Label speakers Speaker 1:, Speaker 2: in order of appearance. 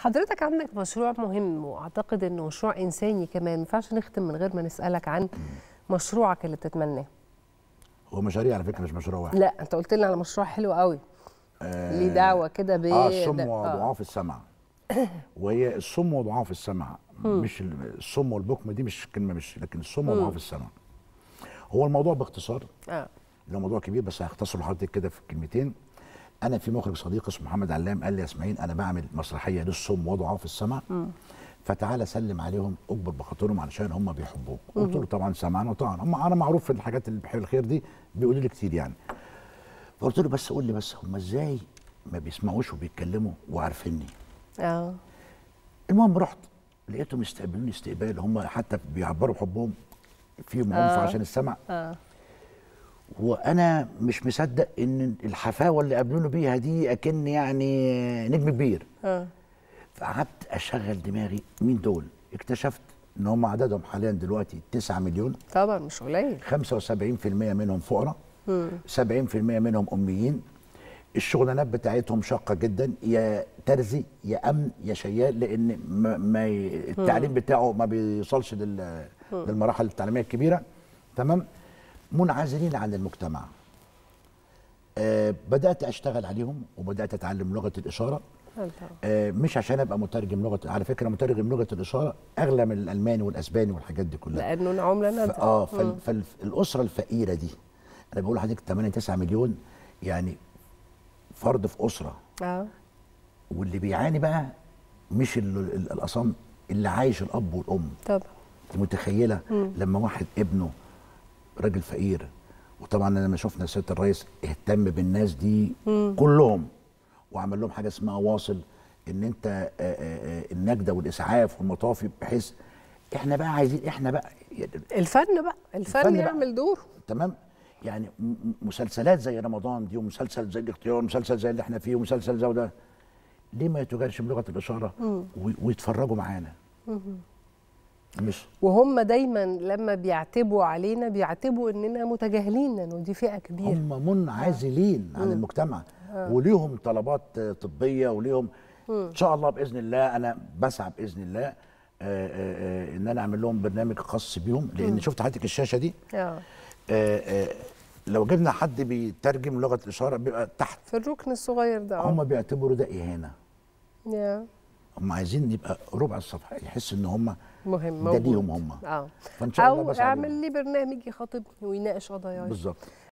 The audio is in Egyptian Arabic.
Speaker 1: حضرتك عندك مشروع مهم واعتقد انه مشروع انساني كمان ما ينفعش نختم من غير ما نسالك عن مشروعك اللي بتتمناه
Speaker 2: هو مشاريع على فكره مش مشروع واحد
Speaker 1: لا انت قلت لنا على مشروع حلو قوي
Speaker 2: آه
Speaker 1: ليه دعوه كده ب
Speaker 2: اه الصم
Speaker 1: ده-
Speaker 2: وضعاف السمع وهي الصم وضعاف السمع مش ال- الصم والبكم دي مش كلمه مش لكن الصم وضعاف السمع هو الموضوع باختصار
Speaker 1: اه
Speaker 2: ده موضوع كبير بس هختصره لحضرتك كده في كلمتين انا في مخرج صديق اسمه محمد علام قال لي يا اسماعيل انا بعمل مسرحيه للصم وضعاف السمع فتعالى سلم عليهم اكبر بخاطرهم علشان هم بيحبوك قلت له طبعا سمعنا وطبعا هم انا معروف في الحاجات اللي بحب الخير دي بيقولوا لي كتير يعني فقلت له بس قول لي بس هم ازاي ما بيسمعوش وبيتكلموا وعارفيني
Speaker 1: اه
Speaker 2: المهم رحت لقيتهم يستقبلوني استقبال هم حتى بيعبروا بحبهم فيهم عنف
Speaker 1: آه.
Speaker 2: عشان السمع
Speaker 1: اه
Speaker 2: وانا مش مصدق ان الحفاوه اللي قابلوني بيها دي اكن يعني نجم كبير
Speaker 1: اه
Speaker 2: فقعدت اشغل دماغي مين دول اكتشفت ان هم عددهم حاليا دلوقتي 9 مليون
Speaker 1: طبعا مش قليل
Speaker 2: 75% منهم فقراء 70% منهم اميين الشغلانات بتاعتهم شاقه جدا يا ترزي يا امن يا شيال لان ما ما ي- التعليم بتاعه ما بيوصلش لل- للمراحل التعليميه الكبيره تمام منعزلين عن المجتمع آه بدات اشتغل عليهم وبدات اتعلم لغه الاشاره
Speaker 1: طبعا
Speaker 2: آه مش عشان ابقى مترجم لغه على فكره مترجم لغه الاشاره اغلى من الالماني والاسباني والحاجات دي كلها
Speaker 1: لانه عمله
Speaker 2: ف-
Speaker 1: نادره
Speaker 2: اه فال فالاسره الفقيره دي انا بقول لحضرتك 8 9 مليون يعني فرد في اسره
Speaker 1: اه
Speaker 2: واللي بيعاني بقى مش ال- ال- الاصم اللي عايش الاب والام
Speaker 1: طبعا
Speaker 2: انت متخيله لما واحد ابنه راجل فقير وطبعا لما شفنا سياده الرئيس اهتم بالناس دي كلهم وعمل لهم حاجه اسمها واصل ان انت آه، آه، آه، النجده والاسعاف والمطافي بحيث احنا بقى عايزين احنا بقى
Speaker 1: الفن بقى الفن,
Speaker 2: الفن بقى.
Speaker 1: يعمل دوره
Speaker 2: تمام يعني م- م- مسلسلات زي رمضان دي ومسلسل زي الاختيار مسلسل زي اللي احنا فيه ومسلسل زي ده ليه ما يتجارش بلغه الاشاره وي- ويتفرجوا معانا مش
Speaker 1: وهم دايما لما بيعتبوا علينا بيعتبوا اننا متجاهلين لانه دي فئه كبيره
Speaker 2: هم منعزلين عن المجتمع وليهم طلبات آه، طبيه وليهم ان شاء الله باذن الله انا بسعى باذن الله آه، آه، آه، ان انا اعمل لهم برنامج خاص بيهم لان شفت حضرتك الشاشه دي
Speaker 1: اه
Speaker 2: آه، آه، لو جبنا حد بيترجم لغه الاشاره بيبقى تحت
Speaker 1: في الركن الصغير ده اه
Speaker 2: هم بيعتبروا ده اهانه
Speaker 1: يا
Speaker 2: هم عايزين يبقى ربع الصفحه يحس ان هم
Speaker 1: مهم
Speaker 2: ده
Speaker 1: موجود
Speaker 2: ليهم هم
Speaker 1: اه
Speaker 2: فان شاء الله
Speaker 1: او
Speaker 2: بسعى
Speaker 1: اعمل
Speaker 2: لهم.
Speaker 1: لي برنامج يخاطبني ويناقش قضاياي
Speaker 2: بالظبط